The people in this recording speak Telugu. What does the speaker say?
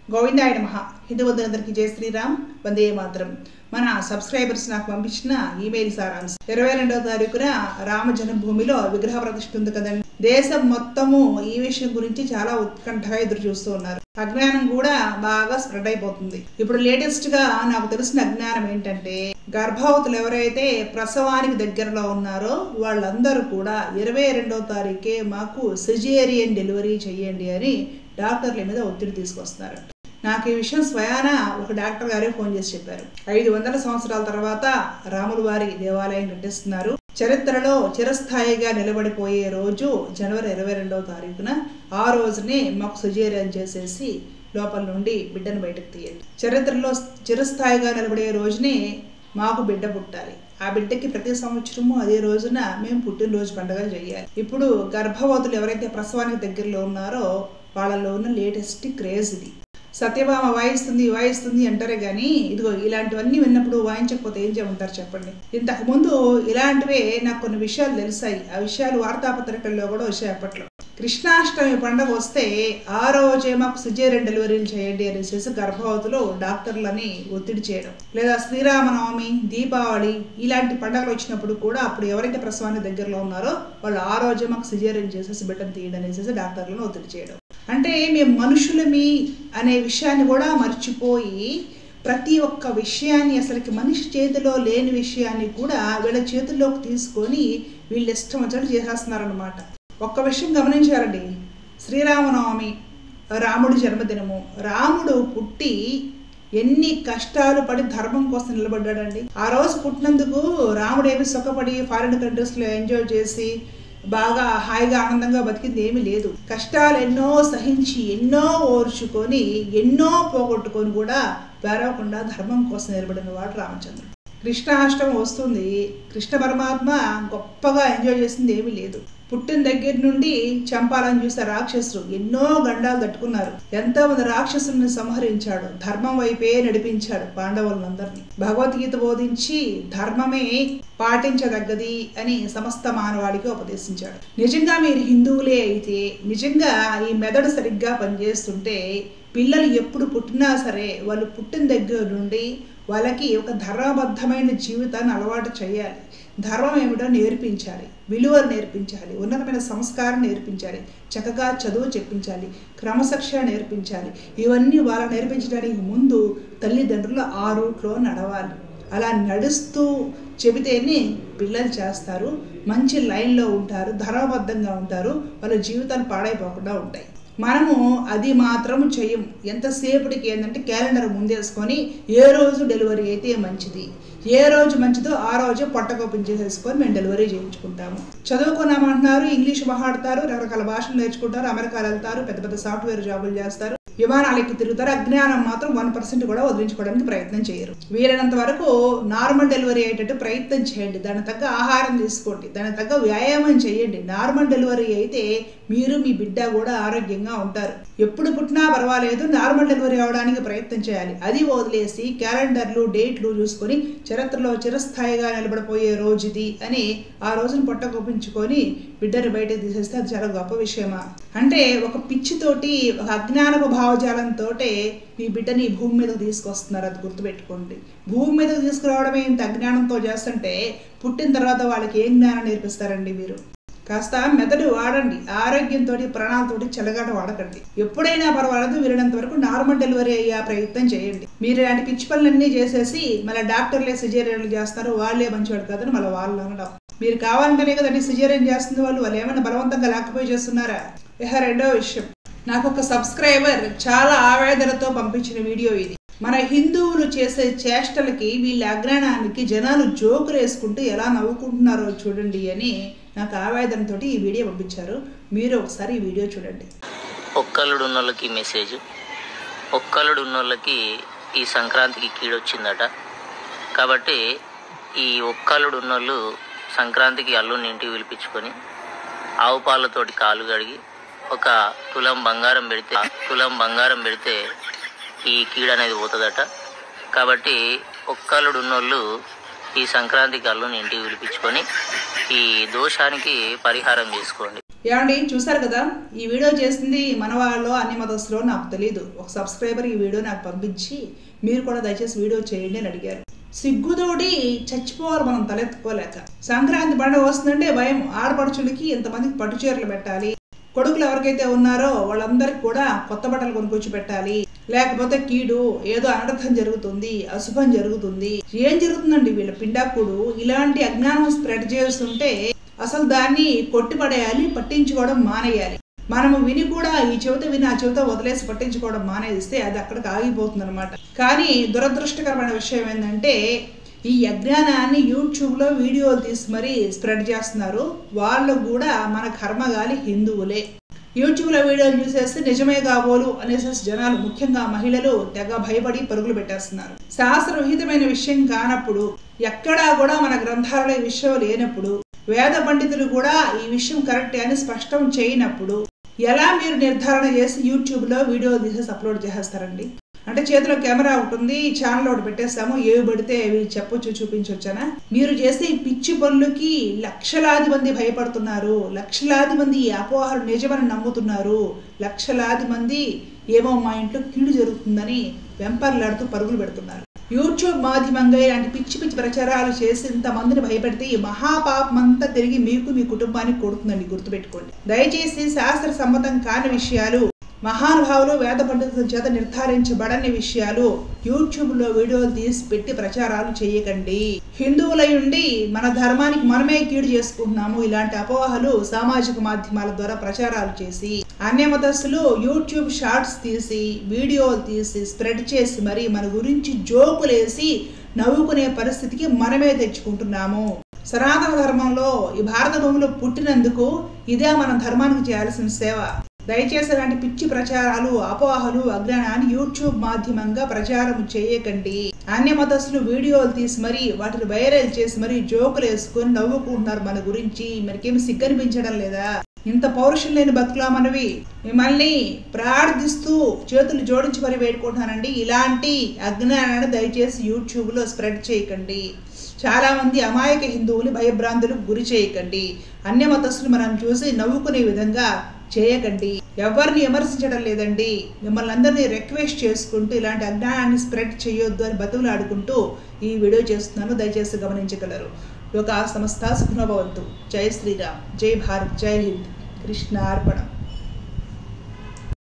గోవిందాయ నమ హిందూ బంధువులందరికీ జయ శ్రీరామ్ వందే మాత్రం మన సబ్స్క్రైబర్స్ నాకు పంపించిన ఈమెయిల్ సారాంశం ఇరవై రెండవ తారీఖున రామ జన్మభూమిలో విగ్రహ ప్రతిష్ఠ ఉంది కదండి దేశం మొత్తము ఈ విషయం గురించి చాలా ఉత్కంఠగా ఎదురు చూస్తూ ఉన్నారు అజ్ఞానం కూడా బాగా స్ప్రెడ్ అయిపోతుంది ఇప్పుడు లేటెస్ట్ గా నాకు తెలిసిన అజ్ఞానం ఏంటంటే గర్భవతులు ఎవరైతే ప్రసవానికి దగ్గరలో ఉన్నారో వాళ్ళందరూ కూడా ఇరవై రెండవ తారీఖే మాకు సిజేరియన్ డెలివరీ చేయండి అని డాక్టర్ల మీద ఒత్తిడి తీసుకొస్తున్నారు నాకు ఈ విషయం స్వయాన ఒక డాక్టర్ గారే ఫోన్ చేసి చెప్పారు ఐదు వందల సంవత్సరాల తర్వాత రాముల వారి దేవాలయం కట్టిస్తున్నారు చరిత్రలో చిరస్థాయిగా నిలబడిపోయే రోజు జనవరి ఇరవై రెండవ తారీఖున ఆ రోజునే మాకు సుజేరియన్ చేసేసి లోపల నుండి బిడ్డను బయటకు తీయండి చరిత్రలో చిరస్థాయిగా నిలబడే రోజునే మాకు బిడ్డ పుట్టాలి ఆ బిడ్డకి ప్రతి సంవత్సరము అదే రోజున మేము పుట్టినరోజు పండుగలు చేయాలి ఇప్పుడు గర్భవతులు ఎవరైతే ప్రసవానికి దగ్గరలో ఉన్నారో వాళ్ళలో ఉన్న లేటెస్ట్ క్రేజ్ ఇది సత్యభామ వాయిస్తుంది వాయిస్తుంది అంటారే కానీ ఇదిగో ఇలాంటివన్నీ విన్నప్పుడు వాయించకపోతే ఏం చేయమంటారు చెప్పండి ఇంతకు ముందు ఇలాంటివే నాకు కొన్ని విషయాలు తెలిసాయి ఆ విషయాలు వార్తాపత్రికల్లో కూడా వచ్చాయి అప్పట్లో కృష్ణాష్టమి పండుగ వస్తే ఆ రోజే మాకు సిజేరియన్ డెలివరీలు చేయండి అనేసి గర్భవతులు డాక్టర్లని ఒత్తిడి చేయడం లేదా శ్రీరామనవమి దీపావళి ఇలాంటి పండుగలు వచ్చినప్పుడు కూడా అప్పుడు ఎవరైతే ప్రసవానికి దగ్గరలో ఉన్నారో వాళ్ళు ఆ రోజే మాకు సిజేరియన్ చేసేసి బిడ్డను తీయండి అనేసి డాక్టర్లను ఒత్తిడి చేయడం అంటే మేము మనుషులమి అనే విషయాన్ని కూడా మర్చిపోయి ప్రతి ఒక్క విషయాన్ని అసలుకి మనిషి చేతిలో లేని విషయాన్ని కూడా వీళ్ళ చేతుల్లోకి తీసుకొని వీళ్ళు ఇష్టం వచ్చినట్టు చేసేస్తున్నారనమాట ఒక్క విషయం గమనించారండి శ్రీరామనవమి రాముడి జన్మదినము రాముడు పుట్టి ఎన్ని కష్టాలు పడి ధర్మం కోసం నిలబడ్డాడండి ఆ రోజు పుట్టినందుకు రాముడు ఏమి సుఖపడి ఫారిన్ కంట్రీస్లో ఎంజాయ్ చేసి బాగా హాయిగా ఆనందంగా బతికింది ఏమీ లేదు కష్టాలు ఎన్నో సహించి ఎన్నో ఓర్చుకొని ఎన్నో పోగొట్టుకొని కూడా వేరవకుండా ధర్మం కోసం నిలబడిన వాడు రామచంద్రుడు కృష్ణాష్టమి వస్తుంది కృష్ణ పరమాత్మ గొప్పగా ఎంజాయ్ చేసింది ఏమీ లేదు పుట్టిన దగ్గర నుండి చంపాలని చూసే రాక్షసులు ఎన్నో గండాలు తట్టుకున్నారు ఎంతో మంది రాక్షసుల్ని సంహరించాడు ధర్మం వైపే నడిపించాడు పాండవులందరినీ భగవద్గీత బోధించి ధర్మమే పాటించదగ్గది అని సమస్త మానవాళికి ఉపదేశించాడు నిజంగా మీరు హిందువులే అయితే నిజంగా ఈ మెదడు సరిగ్గా పనిచేస్తుంటే పిల్లలు ఎప్పుడు పుట్టినా సరే వాళ్ళు పుట్టిన దగ్గర నుండి వాళ్ళకి ఒక ధర్మబద్ధమైన జీవితాన్ని అలవాటు చేయాలి ధర్మం ఏమిటో నేర్పించాలి విలువలు నేర్పించాలి ఉన్నతమైన సంస్కారం నేర్పించాలి చక్కగా చదువు చెప్పించాలి క్రమశిక్షణ నేర్పించాలి ఇవన్నీ వాళ్ళ నేర్పించడానికి ముందు తల్లిదండ్రులు ఆ రూట్లో నడవాలి అలా నడుస్తూ చెబితేనే పిల్లలు చేస్తారు మంచి లైన్లో ఉంటారు ధర్మబద్ధంగా ఉంటారు వాళ్ళ జీవితాలు పాడైపోకుండా ఉంటాయి మనము అది మాత్రం చెయ్యం ఎంతసేపటికి ఏంటంటే క్యాలెండర్ ముందేసుకొని ఏ రోజు డెలివరీ అయితే మంచిది ఏ రోజు మంచిదో ఆ రోజు పొట్టకోపం చేసేసుకొని మేము డెలివరీ చేయించుకుంటాము చదువుకున్నామంటున్నారు ఇంగ్లీష్ మాట్లాడతారు రకరకాల భాషలు నేర్చుకుంటారు అమెరికాలు వెళ్తారు పెద్ద పెద్ద సాఫ్ట్వేర్ జాబులు చేస్తారు విమానాలు ఎక్కి తిరుగుతారు అజ్ఞానం మాత్రం వన్ పర్సెంట్ కూడా వదిలించుకోవడానికి ప్రయత్నం చేయరు వీలైనంత వరకు నార్మల్ డెలివరీ అయ్యేటట్టు ప్రయత్నం చేయండి దాని తగ్గ ఆహారం తీసుకోండి దాని తగ్గ వ్యాయామం చేయండి నార్మల్ డెలివరీ అయితే మీరు మీ బిడ్డ కూడా ఆరోగ్యంగా ఉంటారు ఎప్పుడు పుట్టినా పర్వాలేదు నార్మల్ డెలివరీ అవడానికి ప్రయత్నం చేయాలి అది వదిలేసి క్యాలెండర్లు డేట్లు చూసుకొని చరిత్రలో చిరస్థాయిగా నిలబడిపోయే రోజుది అని ఆ రోజును పొట్టకొప్పించుకొని బిడ్డను బయటకు తీసేస్తే అది చాలా గొప్ప విషయమా అంటే ఒక పిచ్చితోటి ఒక అజ్ఞానపు భావజాలంతో మీ బిడ్డని ఈ భూమి మీదకు తీసుకొస్తున్నారు అది గుర్తుపెట్టుకోండి భూమి మీదకు తీసుకురావడమే ఇంత అజ్ఞానంతో చేస్తుంటే పుట్టిన తర్వాత వాళ్ళకి ఏం జ్ఞానం నేర్పిస్తారండి మీరు కాస్త మెదడు వాడండి ఆరోగ్యంతో ప్రాణాలతోటి చెలగాట వాడకండి ఎప్పుడైనా పర్వాలేదు వీరినంత వరకు నార్మల్ డెలివరీ అయ్యే ప్రయత్నం చేయండి మీరు ఇలాంటి పిచ్చి పనులన్నీ చేసేసి మళ్ళీ డాక్టర్లే సిజేరియన్లు చేస్తారు వాళ్ళే మంచివాడు కాదని మళ్ళీ వాళ్ళు అనడం మీరు కావాలంటేనే కదండి సిజేరియన్ చేస్తుంది వాళ్ళు వాళ్ళు ఏమైనా బలవంతంగా లేకపోయి చేస్తున్నారా ఇహ రెండో విషయం నాకు ఒక సబ్స్క్రైబర్ చాలా ఆవేదనతో పంపించిన వీడియో ఇది మన హిందువులు చేసే చేష్టలకి వీళ్ళ అజ్ఞానానికి జనాలు జోకులు వేసుకుంటూ ఎలా నవ్వుకుంటున్నారో చూడండి అని నాకు ఆవేదనతో ఈ వీడియో పంపించారు మీరు ఒకసారి ఈ వీడియో చూడండి ఒక్కళ్ళుడు ఉన్నోళ్ళకి మెసేజ్ ఒక్కళ్ళుడు ఉన్నోళ్ళకి ఈ సంక్రాంతికి కీడొచ్చిందట కాబట్టి ఈ ఒక్కళ్ళుడు ఉన్నోళ్ళు సంక్రాంతికి అల్లుని ఇంటికి పిలిపించుకొని ఆవు పాలతోటి కాలు కడిగి ఒక తులం బంగారం పెడితే తులం బంగారం పెడితే ఈ కీడ అనేది పోతుందట కాబట్టి ఒక్కళ్ళుడు ఉన్నోళ్ళు ఈ సంక్రాంతికి అల్లుని ఇంటికి పిలిపించుకొని ఈ దోషానికి పరిహారం చేసుకోండి ఏమండి చూసారు కదా ఈ వీడియో చేసింది మన వాళ్ళు అన్ని మతస్థులో నాకు తెలియదు ఒక సబ్స్క్రైబర్ ఈ వీడియో నాకు పంపించి మీరు కూడా దయచేసి వీడియో చేయండి అని అడిగారు సిగ్గుతోటి చచ్చిపోవాలి మనం తలెత్తుకోలేక సంక్రాంతి పండుగ వస్తుందంటే భయం ఆడపడుచులకి ఇంతమందికి పట్టు చీరలు పెట్టాలి కొడుకులు ఎవరికైతే ఉన్నారో వాళ్ళందరికీ కూడా కొత్త బట్టలు కొనుక్కొచ్చి పెట్టాలి లేకపోతే కీడు ఏదో అనర్థం జరుగుతుంది అశుభం జరుగుతుంది ఏం జరుగుతుందండి వీళ్ళ పిండాకుడు ఇలాంటి అజ్ఞానం స్ప్రెడ్ చేస్తుంటే అసలు దాన్ని కొట్టిపడేయాలి పట్టించుకోవడం మానేయాలి మనము విని కూడా ఈ చెవిత విని ఆ చెవిత వదిలేసి పట్టించుకోవడం మానేస్తే అది అక్కడికి ఆగిపోతుంది అనమాట కానీ దురదృష్టకరమైన విషయం ఏంటంటే ఈ అజ్ఞానాన్ని యూట్యూబ్లో వీడియోలు తీసి మరీ స్ప్రెడ్ చేస్తున్నారు వాళ్ళు కూడా మన కర్మగాలి హిందువులే యూట్యూబ్లో వీడియోలు చూసేస్తే నిజమే కాబోలు అనేసి జనాలు ముఖ్యంగా మహిళలు తెగ భయపడి పరుగులు పెట్టేస్తున్నారు శాస్త్రవిహితమైన విషయం కానప్పుడు ఎక్కడా కూడా మన గ్రంథాలలో ఈ విషయం లేనప్పుడు వేద పండితులు కూడా ఈ విషయం కరెక్ట్ అని స్పష్టం చేయనప్పుడు ఎలా మీరు నిర్ధారణ చేసి యూట్యూబ్లో వీడియో తీసేసి అప్లోడ్ చేసేస్తారండి అంటే చేతిలో కెమెరా ఉంటుంది ఛానల్ ఒకటి పెట్టేస్తాము ఏవి పడితే అవి చెప్పొచ్చు చూపించొచ్చానా మీరు చేసే ఈ పిచ్చి పనులకి లక్షలాది మంది భయపడుతున్నారు లక్షలాది మంది ఈ అపోహలు నిజమని నమ్ముతున్నారు లక్షలాది మంది ఏమో మా ఇంట్లో కీడు జరుగుతుందని వెంపర్లాడుతూ పరుగులు పెడుతున్నారు యూట్యూబ్ మాధ్యమంగా ఇలాంటి పిచ్చి పిచ్చి ప్రచారాలు చేసి ఇంతమందిని భయపెడితే ఈ మహాపాపం అంతా తిరిగి మీకు మీ కుటుంబానికి కొడుతుందండి గుర్తుపెట్టుకోండి దయచేసి శాస్త్ర సమ్మతం కాని విషయాలు మహానుభావులు వేద పండితుల చేత నిర్ధారించబడని విషయాలు యూట్యూబ్లో వీడియోలు తీసి పెట్టి ప్రచారాలు చేయకండి హిందువులై ఉండి మన ధర్మానికి మనమే కీడు చేసుకుంటున్నాము ఇలాంటి అపోహలు సామాజిక మాధ్యమాల ద్వారా ప్రచారాలు చేసి అన్య మతస్థులు యూట్యూబ్ షార్ట్స్ తీసి వీడియోలు తీసి స్ప్రెడ్ చేసి మరి మన గురించి జోకులేసి నవ్వుకునే పరిస్థితికి మనమే తెచ్చుకుంటున్నాము సనాతన ధర్మంలో ఈ భారత భూమిలో పుట్టినందుకు ఇదే మన ధర్మానికి చేయాల్సిన సేవ దయచేసి అలాంటి పిచ్చి ప్రచారాలు అపోహలు అజ్ఞానాన్ని యూట్యూబ్ మాధ్యమంగా ప్రచారం చేయకండి అన్య మతస్థులు వీడియోలు తీసి మరీ వాటిని వైరల్ చేసి మరీ జోకులు వేసుకొని నవ్వుకుంటున్నారు మన గురించి మనకేమి సిగ్గనిపించడం లేదా ఇంత పౌరుషం లేని బతుకులా మనవి మిమ్మల్ని ప్రార్థిస్తూ చేతులు జోడించి మరి వేడుకుంటున్నానండి ఇలాంటి అజ్ఞానాన్ని దయచేసి యూట్యూబ్లో స్ప్రెడ్ చేయకండి చాలా మంది అమాయక హిందువులు భయభ్రాంతులకు గురి చేయకండి అన్య మతస్థులు మనం చూసి నవ్వుకునే విధంగా చేయకండి ఎవరిని విమర్శించడం లేదండి మిమ్మల్ని అందరినీ రిక్వెస్ట్ చేసుకుంటూ ఇలాంటి అజ్ఞానాన్ని స్ప్రెడ్ చేయొద్దు అని బతుకులాడుకుంటూ ఈ వీడియో చేస్తున్నాను దయచేసి గమనించగలరు లోక సంస్థ సుఖనభవంతు జై శ్రీరామ్ జై భారత్ జై హింద్ కృష్ణ అర్పణం